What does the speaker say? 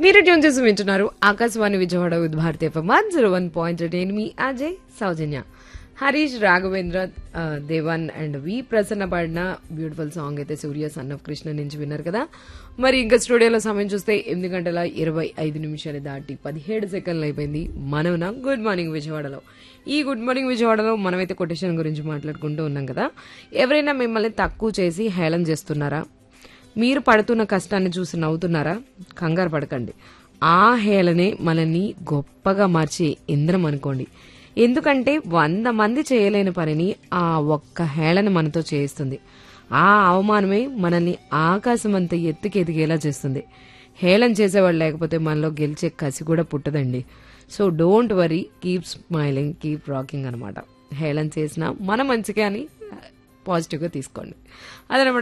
మీరు ట్యూన్ చేసి వింటున్నారు Akashvani Vijayawada Vividh Bharati one zero one point నేను మీ అజయ్ సౌజన్య హరీష్ రాఘవేంద్ర ఆ, దేవన్ అండ్ వి ప్రసన్న పాడిన బ్యూటిఫుల్ సాంగ్ అయితే సూర్య సన్ ఆఫ్ కృష్ణ నుంచి విన్నారు కదా మరి ఇంకా స్టూడియోలో సమయం చూస్తే ఎనిమిది గంటల ఇరవై ఐదు నిమిషాలు దాటి పదిహేడు సెకండ్లు అయిపోయింది మనమున గుడ్ మార్నింగ్ విజయవాడలో ఈ గుడ్ మార్నింగ్ విజయవాడలో మనమైతే కొటేషన్ గురించి మాట్లాడుకుంటూ ఉన్నాం కదా ఎవరైనా మిమ్మల్ని తక్కువ చేసి హేళన చేస్తున్నారా మీరు పడుతున్న కష్టాన్ని చూసి నవ్వుతున్నారా కంగారు పడకండి ఆ హేళనే మనల్ని గొప్పగా మార్చి ఇంద్రం అనుకోండి ఎందుకంటే వంద మంది చేయలేని పనిని ఆ ఒక్క హేళన మనతో చేయిస్తుంది ఆ అవమానమే మనల్ని ఆకాశం అంత ఎత్తుకి ఎదిగేలా చేస్తుంది హేళన చేసేవాళ్ళు లేకపోతే మనలో గెలిచే కసి కూడా పుట్టదండి so don't worry keep smiling keep rocking అనమాట హేళన చేసినా మన మంచిగా అని పాజిటివ్గా తీసుకోండి అదనమాట